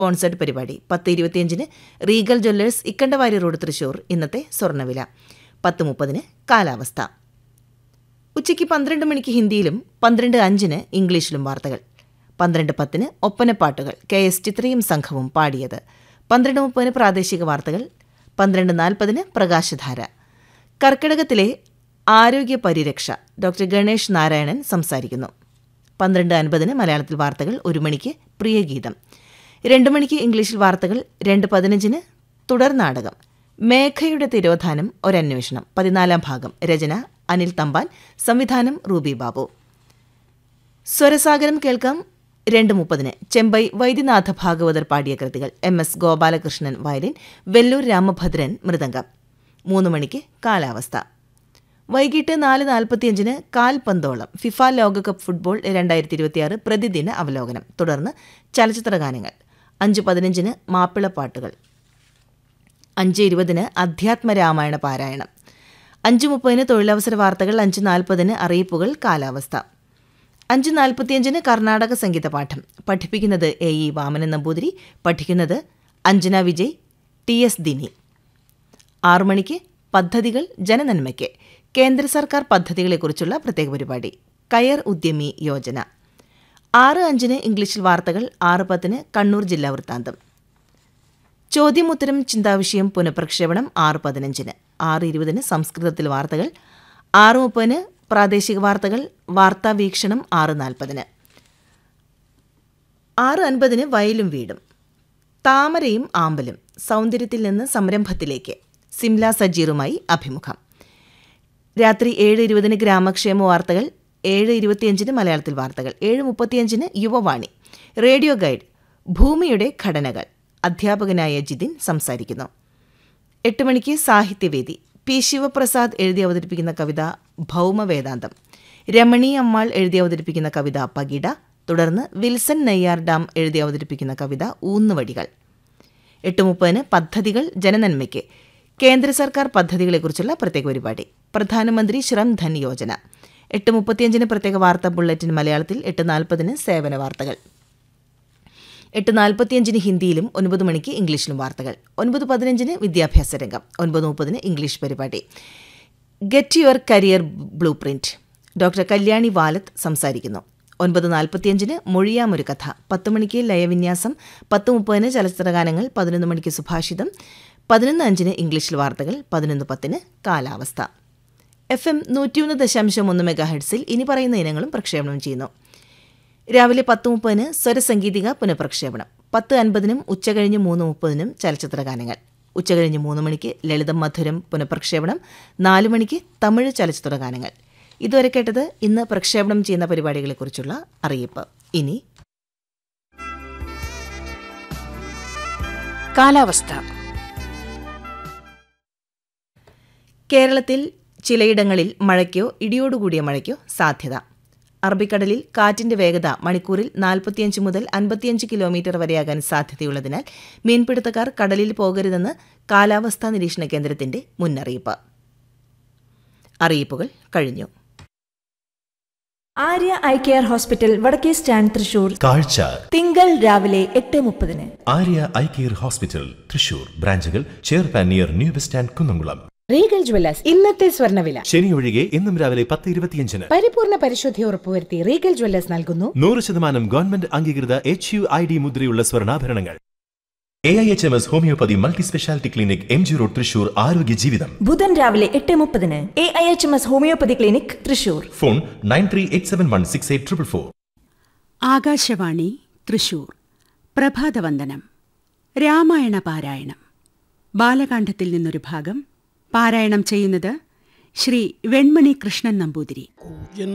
sponsored പരിപാടി പത്ത് ഇരുപത്തിയഞ്ചിന് റീഗൽ ജ്വല്ലേഴ്സ് ഇക്കണ്ടവാരി റോഡ് തൃശൂർ ഇന്നത്തെ സ്വർണ്ണവില പത്ത് മുപ്പതിന് കാലാവസ്ഥ ഉച്ചയ്ക്ക് പന്ത്രണ്ട് മണിക്ക് ഹിന്ദിയിലും പന്ത്രണ്ട് അഞ്ചിന് ഇംഗ്ലീഷിലും വാർത്തകൾ പന്ത്രണ്ട് പത്തിന് ഒപ്പനപ്പാട്ടുകൾ കെ എസ് ചിത്രയും സംഘവും പാടിയത് പന്ത്രണ്ട് മുപ്പതിന് പ്രാദേശിക വാർത്തകൾ പന്ത്രണ്ട് നാൽപ്പതിന് പ്രകാശധാര കർക്കിടകത്തിലെ ആരോഗ്യ പരിരക്ഷ ഡോക്ടർ ഗണേഷ് നാരായണൻ സംസാരിക്കുന്നു പന്ത്രണ്ട് അൻപതിന് മലയാളത്തിൽ വാർത്തകൾ ഒരു മണിക്ക് പ്രിയഗീതം രണ്ട് മണിക്ക് ഇംഗ്ലീഷിൽ വാർത്തകൾ രണ്ട് പതിനഞ്ചിന് തുടർ നാടകം മേഘയുടെ തിരോധാനം ഒരന്വേഷണം പതിനാലാം ഭാഗം രചന അനിൽ തമ്പാൻ സംവിധാനം റൂബി ബാബു സ്വരസാഗരം കേൾക്കാം രണ്ട് മുപ്പതിന് ചെമ്പൈ വൈദ്യനാഥ ഭാഗവതർ പാടിയ കൃതികൾ M S Gopalakrishnan violin Vellore Ramabhadran mridangam മൂന്ന് മണിക്ക് കാലാവസ്ഥ വൈകിട്ട് നാല് നാൽപ്പത്തിയഞ്ചിന് കാൽപന്തോളം ഫിഫ ലോകകപ്പ് ഫുട്ബോൾ രണ്ടായിരത്തി ഇരുപത്തിയാറ് പ്രതിദിന അവലോകനം തുടർന്ന് ചലച്ചിത്ര ഗാനങ്ങൾ അഞ്ച് പതിനഞ്ചിന് മാപ്പിളപ്പാട്ടുകൾ അഞ്ച് ഇരുപതിന് അധ്യാത്മരാമായണ പാരായണം അഞ്ച് മുപ്പതിന് തൊഴിലവസര വാർത്തകൾ അഞ്ച് നാൽപ്പതിന് അറിയിപ്പുകൾ കാലാവസ്ഥ അഞ്ച് നാൽപ്പത്തിയഞ്ചിന് കർണാടക സംഗീത പാഠം പഠിപ്പിക്കുന്നത് എ ഇ വാമനൻ നമ്പൂതിരി പഠിക്കുന്നത് അഞ്ജന വിജയ് ടി എസ് ദിനി ആറു മണിക്ക് പദ്ധതികൾ ജനനന്മയ്ക്ക് കേന്ദ്ര സർക്കാർ പദ്ധതികളെക്കുറിച്ചുള്ള പ്രത്യേക പരിപാടി കയർ ഉദ്യമി യോജന ആറ് അഞ്ചിന് ഇംഗ്ലീഷിൽ വാർത്തകൾ ആറ് പത്തിന് കണ്ണൂർ ജില്ലാ വൃത്താന്തം ചോദ്യമുത്തരം ചിന്താവിഷയം പുനഃപ്രക്ഷേപണം ആറ് പതിനഞ്ചിന് ആറ് ഇരുപതിന് സംസ്കൃതത്തിൽ വാർത്തകൾ ആറ് മുപ്പതിന് പ്രാദേശിക വാർത്തകൾ വാർത്താ വീക്ഷണം ആറ് നാൽപ്പതിന് ആറ് അൻപതിന് വയലും വീടും താമരയും ആമ്പലും സൗന്ദര്യത്തിൽ നിന്ന് സംരംഭത്തിലേക്ക് സിംല സജീറുമായി അഭിമുഖം രാത്രി ഏഴ് ഇരുപതിന് ഗ്രാമക്ഷേമ വാർത്തകൾ ഏഴ് ഇരുപത്തിയഞ്ചിന് മലയാളത്തിൽ വാർത്തകൾ ഏഴ് മുപ്പത്തിയഞ്ചിന് യുവവാണി റേഡിയോ ഗൈഡ് ഭൂമിയുടെ ഘടനകൾ അധ്യാപകനായ ജിതിൻ സംസാരിക്കുന്നു എട്ട് മണിക്ക് സാഹിത്യവേദി പി ശിവപ്രസാദ് എഴുതി അവതരിപ്പിക്കുന്ന കവിത ഭൗമവേദാന്തം രമണി അമ്മാൾ എഴുതി അവതരിപ്പിക്കുന്ന കവിത പകിട തുടർന്ന് വിൽസൺ നെയ്യാർ ഡാം എഴുതി അവതരിപ്പിക്കുന്ന കവിത ഊന്നുവടികൾ എട്ട് മുപ്പതിന് പദ്ധതികൾ ജനനന്മയ്ക്ക് കേന്ദ്ര സർക്കാർ പദ്ധതികളെക്കുറിച്ചുള്ള പ്രത്യേക പരിപാടി പ്രധാനമന്ത്രി ശ്രം ധൻ യോജന എട്ട് മുപ്പത്തിയഞ്ചിന് പ്രത്യേക വാർത്താ ബുള്ളറ്റിൻ മലയാളത്തിൽ എട്ട് നാൽപ്പതിന് സേവന വാർത്തകൾ എട്ട് നാൽപ്പത്തിയഞ്ചിന് ഹിന്ദിയിലും ഒൻപത് മണിക്ക് ഇംഗ്ലീഷിലും വാർത്തകൾ ഒൻപത് പതിനഞ്ചിന് വിദ്യാഭ്യാസ രംഗം ഒൻപത് മുപ്പതിന് ഇംഗ്ലീഷ് പരിപാടി get your career blueprint doctor Kalyani Valath സംസാരിക്കുന്നു ഒൻപത് നാൽപ്പത്തിയഞ്ചിന് മൊഴിയാമൊരു കഥ പത്ത് മണിക്ക് ലയവിന്യാസം പത്ത് മുപ്പതിന് ചലച്ചിത്രഗാനങ്ങൾ പതിനൊന്ന് മണിക്ക് സുഭാഷിതം പതിനൊന്ന് അഞ്ചിന് ഇംഗ്ലീഷിൽ വാർത്തകൾ പതിനൊന്ന് പത്തിന് കാലാവസ്ഥ എഫ് എം നൂറ്റിയൊന്ന് ദശാംശം ഒന്ന് മെഗാ ഹെഡ്സിൽ ഇനി പറയുന്ന ഇനങ്ങളും പ്രക്ഷേപണം ചെയ്യുന്നു രാവിലെ പത്ത് മുപ്പതിന് സ്വരസംഗീതിക പുനഃപ്രക്ഷേപണം പത്ത് അൻപതിനും ഉച്ചകഴിഞ്ഞ് മൂന്ന് മുപ്പതിനും ചലച്ചിത്ര ഗാനങ്ങൾ ഉച്ചകഴിഞ്ഞ് മൂന്ന് മണിക്ക് ലളിതം മധുരം പുനഃപ്രക്ഷേപണം നാല് മണിക്ക് തമിഴ് ചലച്ചിത്ര ഗാനങ്ങൾ ഇതുവരെ കേട്ടത് ഇന്ന് പ്രക്ഷേപണം ചെയ്യുന്ന പരിപാടികളെക്കുറിച്ചുള്ള അറിയിപ്പ് ഇനി കാലാവസ്ഥ കേരളത്തിൽ ചിലയിടങ്ങളിൽ മഴയ്ക്കോ ഇടിയോടുകൂടിയ മഴയ്ക്കോ സാധ്യത അറബിക്കടലിൽ കാറ്റിന്റെ വേഗത മണിക്കൂറിൽ നാൽപ്പത്തിയഞ്ച് മുതൽ അൻപത്തിയഞ്ച് കിലോമീറ്റർ വരെയാകാൻ സാധ്യതയുള്ളതിനാൽ മീൻപിടുത്തക്കാർ കടലിൽ പോകരുതെന്ന് കാലാവസ്ഥാ നിരീക്ഷണ കേന്ദ്രത്തിന്റെ മുന്നറിയിപ്പ് അറിയിപ്പുകൾ കഴിഞ്ഞു ആര്യ ഐ കെയർ ഹോസ്പിറ്റൽ വടക്കേ സ്റ്റാൻഡ് തൃശൂർ കാഴ്ച തിങ്കൾ രാവിലെ എട്ട് മുപ്പതിന് Arya eye care hospital Thrissur ബ്രാഞ്ചുകൾ ചെയർപാൻ near new bus stand Kunnamkulam Regal jewellers ഇന്നത്തെ സ്വർണ്ണവില ശനി ഒഴികെ ഇന്നും രാവിലെ പത്ത് ഇരുപത്തിയഞ്ചിന് പരിപൂർണ പരിശുദ്ധി ഉറപ്പുവരുത്തി റീഗൽ ജ്വല്ലേഴ്സ് നൽകുന്നു നൂറ് ശതമാനം ഗവൺമെന്റ് അംഗീകൃത എച്ച് യു ഐ ഡി മുദ്രയുള്ള സ്വർണ്ണാഭരണങ്ങൾ A I H M S homoeopathy multi speciality clinic M G road Thrissur ആരോഗ്യ ജീവിതം ബുധൻ രാവിലെ എട്ട് മുപ്പതിന് A I H M S homoeopathy clinic Thrissur phone nine three eight seven one six eight triple four Akashvani Thrissur പ്രഭാതവന്ദനം രാമായണ പാരായണം ബാലകാണ്ഡത്തിൽ നിന്നൊരു ഭാഗം പാരായണം ചെയ്യുന്നത് ശ്രീ വെൺമണി കൃഷ്ണൻ നമ്പൂതിരി